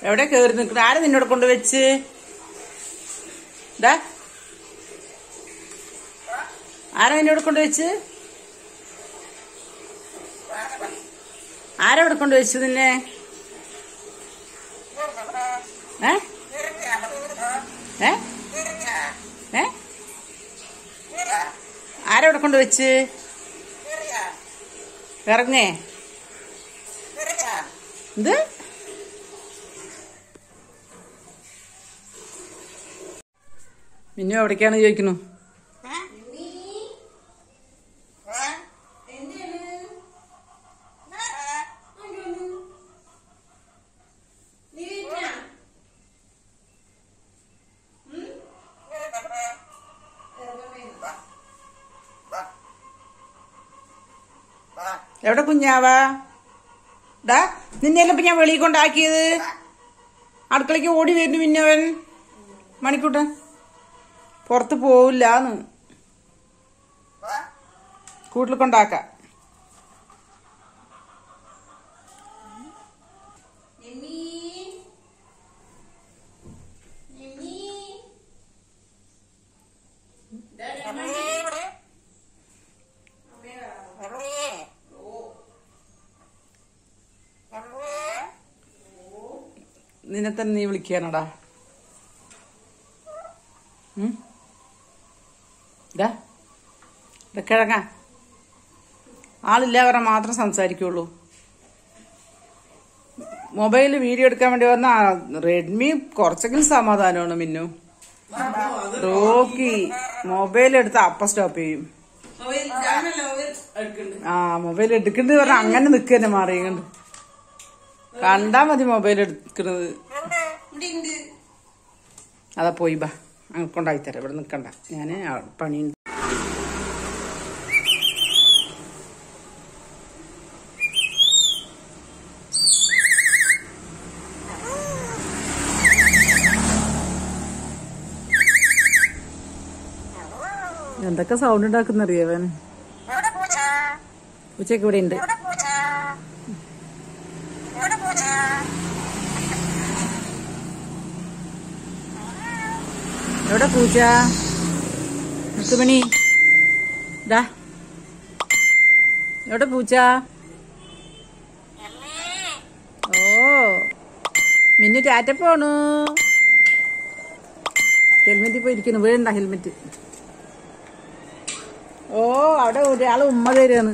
എവിടെ കേറി നിൽക്കുന്നത് ആരാ നിന്നോട് കൊണ്ട് വെച്ച് ഡാ ആരാ നിന്നോട് കൊണ്ട് വെച്ച് ആരാ ഇവിടെ കൊണ്ട് വെച്ചു നിന്നെ ഏ ഏ ഏ ആരാ ഇവിടെ കൊണ്ട് വെച്ച് ഇറങ്ങേ എന്ത് മിന്നു എവിടേക്കാണ് ചോദിക്കുന്നു എവിടെ കുഞ്ഞാവാ ഡാ നിന്നെയല്ല ഇപ്പൊ ഞാൻ വെളിയിൽ കൊണ്ടാക്കിയത് അടുക്കളയ്ക്ക് ഓടി വരുന്നു പിന്നവൻ മണിക്കൂട്ടൻ പുറത്ത് പോവില്ലാന്ന് കൂട്ടിൽ കൊണ്ടാക്ക നിന്നെ തന്നെ നീ വിളിക്കാനടാ ഉം? ഡാ ഡാ കിഴങ്ങ ആളില്ല അവരെ മാത്രം സംസാരിക്കുള്ളൂ മൊബൈലിൽ വീഡിയോ എടുക്കാൻ വേണ്ടി വന്ന റെഡ്മി കുറച്ചെങ്കിലും സമാധാനമാണ് മിന്നു റോക്കി മൊബൈൽ എടുത്ത് അപ്പ സ്റ്റോപ്പ് ചെയ്യും ആ മൊബൈൽ എടുക്കണ്ടെന്ന് പറഞ്ഞാൽ അങ്ങനെ നിൽക്കുക മാറിയുണ്ട് കണ്ടാ മതി മൊബൈൽ എടുക്കുന്നത് അതാ പോയി ബാ അങ്ങ് കൊണ്ടാക്കി തരാം ഇവിടെ നിൽക്കണ്ട ഞാൻ പണി എന്തൊക്കെ സൗണ്ട് ഉണ്ടാക്കുന്നറിയവൻ ഉച്ചക്ക് ഇവിടെ ഉണ്ട് എവിടെ പൂച്ച മുത്തുമണി ഡാ എവിടെ പൂച്ച ഓ മിന്നു ടാറ്റ പോണു ഹെൽമെറ്റിൽ പോയിരിക്കുന്നു വീഴണ്ട ഹെൽമെറ്റ് ഓ അവിടെ ഒരാൾ ഉമ്മ തരുവാണ്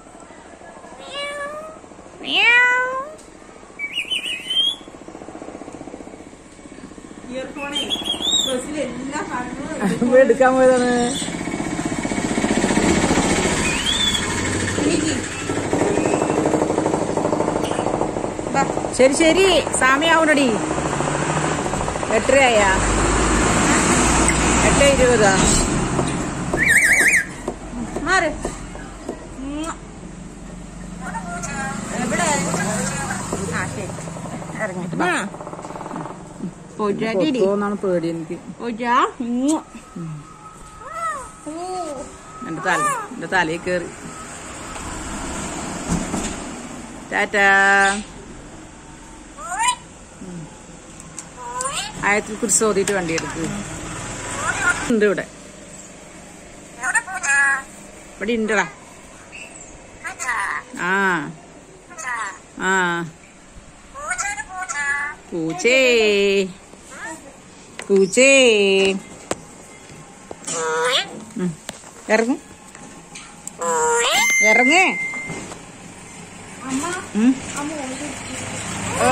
എടുക്കാൻ പോയതാണ് ശരി ശരി സമയാവണടി എട്ടരയായ എട്ട് ഇരുപതാ മാറ് പോന്നാണ് പേടി എനിക്ക് എന്റെ തല എന്റെ തലയിൽ കേറി ടാറ്റാ ആയത്തിൽ കുറിച്ച് ഓതിയിട്ട് വണ്ടി എടുക്ക് ഉണ്ട് ഇവിടെ ഇവിടെ ഉണ്ടടാ ആ ആ പൂച്ചേ പൂച്ചേ ഉം. ഇറങ്ങ് ഇറങ്ങ് ഉം. ഏ.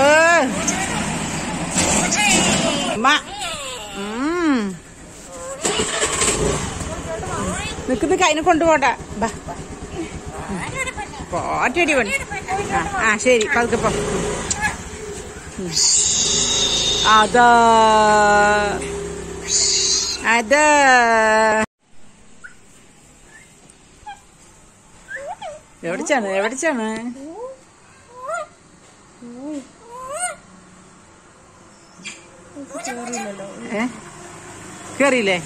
അമ്മ ഉം. നിക്ക് നിക്ക് അതിനെ കൊണ്ടുപോണ്ട ബാ പോറ്റടി പണി ആ ആ ശരി പതുക്കെ പോ ഉം. അതാ അതാ എവിടെച്ചാണ് എവിടെച്ചാണ് ഏ കേറിയില്ലേ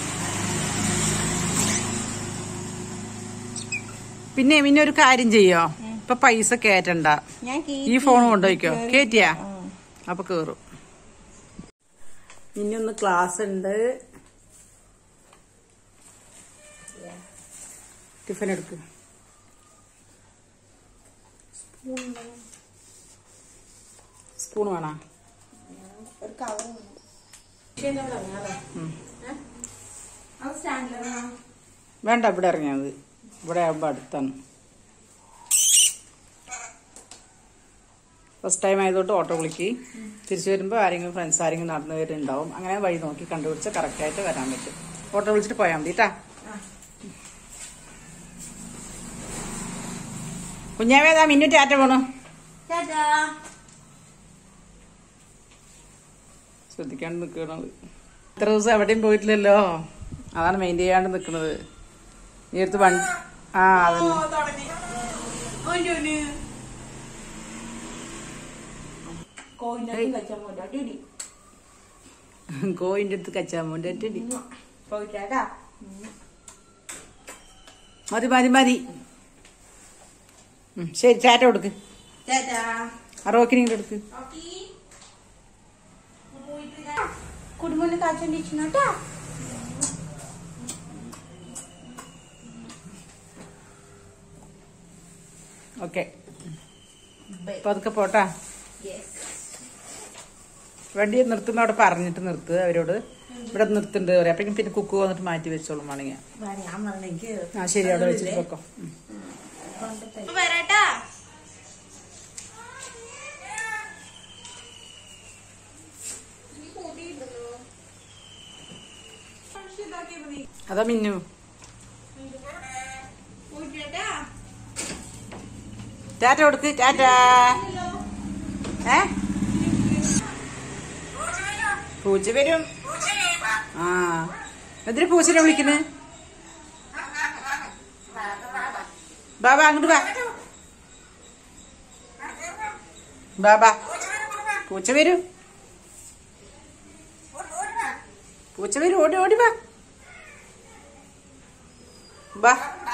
പിന്നെ പിന്നെ ഒരു കാര്യം ചെയ്യോ ഇപ്പൊ പൈസ കേറ്റണ്ട ഞാൻ ഈ ഫോൺ കൊണ്ടുപോയിക്കോ കേറ്റിയാ അപ്പൊ കേറും ഇനി ഒന്ന് ക്ലാസ് ഉണ്ട് ടിഫിൻ എടുക്ക് സ്പൂൺ വേണോ ഒരു കവർ ഉം. അത് സ്റ്റാൻഡിലാണ് വേണ്ട ഇവിടെ ഇറങ്ങിയത് ഇവിടെ ആകുമ്പോ അടുത്താണ് ഫസ്റ്റ് ടൈം ആയതുകൊണ്ട് ഓട്ടോ വിളിക്ക് തിരിച്ചു വരുമ്പോൾ ആരെങ്കിലും ഫ്രണ്ട്സ് ആരെങ്കിലും നടന്നു വരുന്നുണ്ടാവും അങ്ങനെ വഴി നോക്കി കണ്ടുപിടിച്ച് കറക്റ്റായിട്ട് വരാൻ പറ്റും ഓട്ടോ വിളിച്ചിട്ട് പോയാൽ മതി കേട്ടാ കുഞ്ഞാവേതാ മിന്നു ടാറ്റ പോണു ചേട്ടാ ശ്രദ്ധിക്കാണ്ട് നിൽക്കണത് ഇത്ര ദിവസം എവിടെയും പോയിട്ടില്ലല്ലോ അതാണ് മെയിൻ ചെയ്യാണ്ട് നിൽക്കുന്നത് നീ അടുത്ത് വണ്ടി ആ അതന്നെ കോയിൻ്റെ കഴിച്ചാൽ പോട്ടെ അടി കോയിന്റെ അടുത്ത് കച്ചാമോന്റെ അടി പോയിട്ടാ മതി മതി മതി ഉം, ശരി ചാറ്റ കൊടുക്ക് ചേട്ടാ ആ റോക്കിനിങ്ങോട്ട് എടുക്ക് കുടുംബന് കാച്ചോണ്ടിരിക്കുന്നോട്ടാ ഓക്കെ അപ്പൊ അതൊക്കെ പോട്ടാ വണ്ടി നിർത്തുമ്പോ അവിടെ പറഞ്ഞിട്ട് നിർത്തുക അവരോട് ഇവിടെ നിർത്തുന്നുണ്ട് പറയാം അപ്പൊ പിന്നെ കുക്ക് വന്നിട്ട് മാറ്റി വെച്ചോളും വേണമെങ്കിൽ ഞാൻ പറഞ്ഞ എനിക്ക് ആ ശരി അവിടെ വെച്ചിട്ട് വെക്കോ ഉം. വരാട്ടാ അതാ മിന്നു ടാറ്റ കൊടുക്ക് ടാറ്റ ഏ പൂച്ച വരും ആ എന്തിനു പൂച്ചനെ വിളിക്കുന്നത് ബാബാ അങ്ങോട്ട് വാ ബാബാ പൂച്ച വരും പൂച്ച വരും ഓടി ഓടി വാ വാ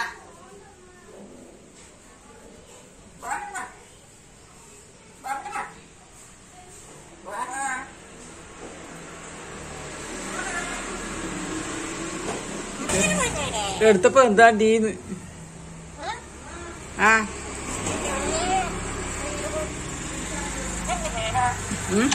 എടുത്തപ്പോ എന്താ ഡീന്ന് ആ ഉം?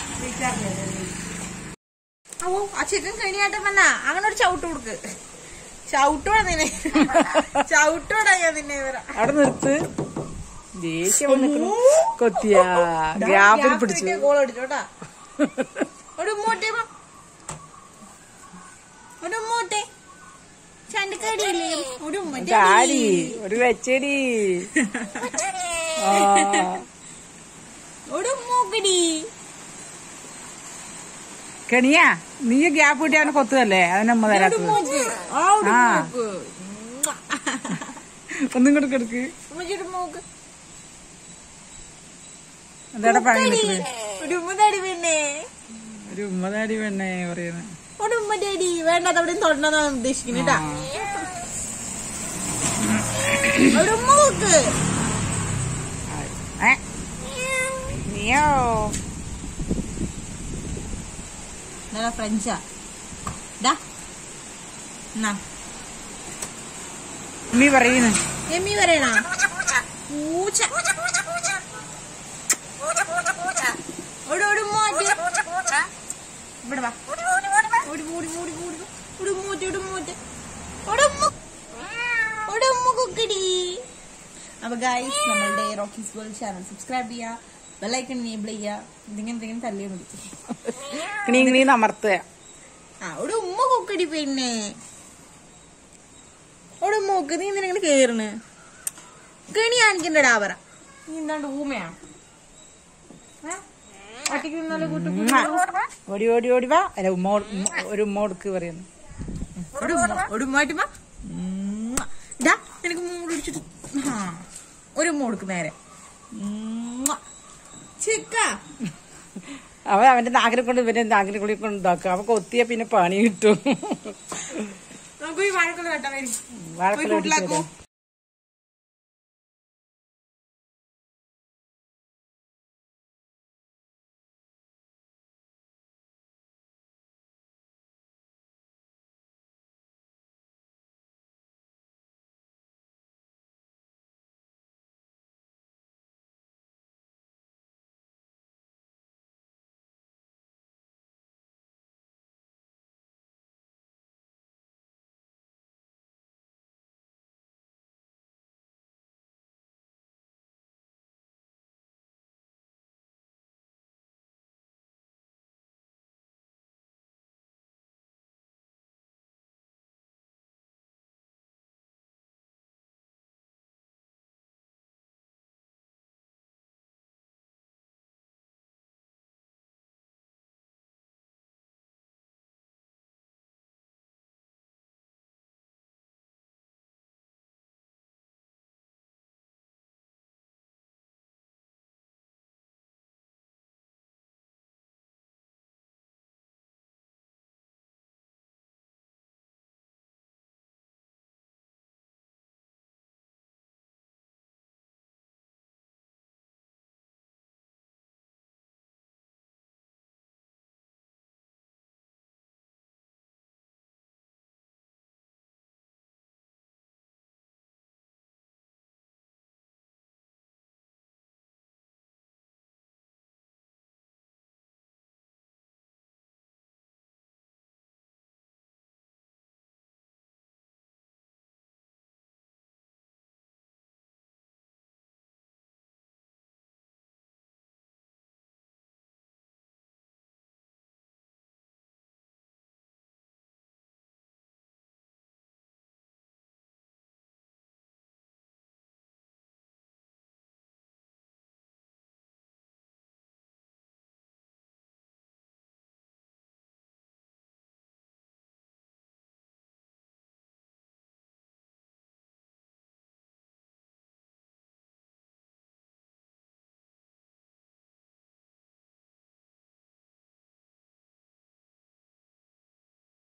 ഓ ആ ചിക്കൻ കണിയാട്ടം വന്നാ അങ്ങനെ ഒരു ചവിട്ട് കൊടുക്ക് ചവിട്ടോടാ നിന്നെ ചവിട്ടോടാ ഞാൻ നിന്നെ ഇവരെ അവിടെ നിർത്ത് ദേഷ്യം വന്നിക്കണു കൊത്തിയാ ഗ്യാപ്പിൽ പിടിച്ചു ഗോൾ അടിച്ചോട്ടാ ഒരു മൂട്ടെ ഒരു മൂട്ടെ ചണ്ടക്കടിയില്ലേ ഒരു ഉമ്മ ചാടി ഒരു വെച്ചടി ആ ഒരു മൂക്കടി കെണിയാ നീ ഗ്യാപ്പ് കിട്ടി അവനെ കൊത്തുകല്ലേ അവനമ്മ ഒരു തരാത്തത് മൂക്ക് ആ ഒരു ആ. മൂക്ക് ഒന്നും കൂടെ കിടക്ക് ഉമ്മച്ചിയുടെ മൂക്ക് എന്താടെ പണി നിൽക്കുന്നത് ഒരു ഉമ്മതടി പിന്നെ ഒരു ഉമ്മതാടി പെണ്ണേ പറയുന്നത് ഒരു ഉമ്മതടി വേണ്ട അവിടെ തൊടണമെന്നാണ് ഉദ്ദേശിക്കുന്നത് കേട്ടാ ഒരു മൂക്ക് ഏ നീയോ നല്ല ഫ്രഞ്ചാ ഡാ എന്നാ ഉമ്മി പറയുന്നു എമ്മി പറയണ പൂച്ച ഒരു ഒരു മോറ്റ് ഇവിടെ വാ ഒരു മൂടി മൂടി മൂടി ഒരു മൂറ്റ് ഒരു മൂറ്റ് ഒരു ഉമ്മ ഒരു ഉമ്മ കുക്കടി അപ്പൊ ഗൈസ് നമ്മളുടെ റോക്കീസ് വേൾഡ് ചാനൽ സബ്സ്ക്രൈബ് ചെയ്യുക ബെല്ലൈക്കൺ എനേബിൾ ചെയ്യുക എന്തെങ്കിലും എന്തെങ്കിലും തല്ലിയാൽ മതി കിണി കിണി അമർത്തുക ആ ഒരു ഉമ്മ കുക്കടി പിന്നെ ഒരു മൂക്ക് നീ എന്തിനാ കേറണ് കെണി കാണിക്കണ്ടടാ പറ നീ എന്താണ്ട് ഊമയാ ഏ? ഒറ്റയ്ക്ക് നിന്നാലേ കൂട്ടു ഓടി ഓടി ഓടി വാ അല്ല ഉമ്മ കൊടു- ഉമ്മ- ഒരു ഉമ്മ കൊടുക്ക് പറയുന്നു ഒരു ഉമ്മ ഒരു ഉമ്മാട്ടിമ്മ ഇതാ നിനക്ക് മൂട് പിടിച്ചിട്ട് ആ, ഒരു ഉമ്മ കൊടുക്ക് നേരെ ഉമ്മ. ചിക്ക അവൻ അവന്റെ നാഗരെ കൊണ്ട് ഇവന്റെ നാഗരെ കൊണ്ട് കൊണ്ട് ഇതാക്കും അവൻ കൊത്തിയ പിന്നെ പണി കിട്ടും നമുക്ക് ഈ വാഴക്കുള്ള വെട്ടാൻ വരും വാഴക്കൊല പോയി കൂട്ടിലാക്കൂ. ഇടിച്ച് തരാം.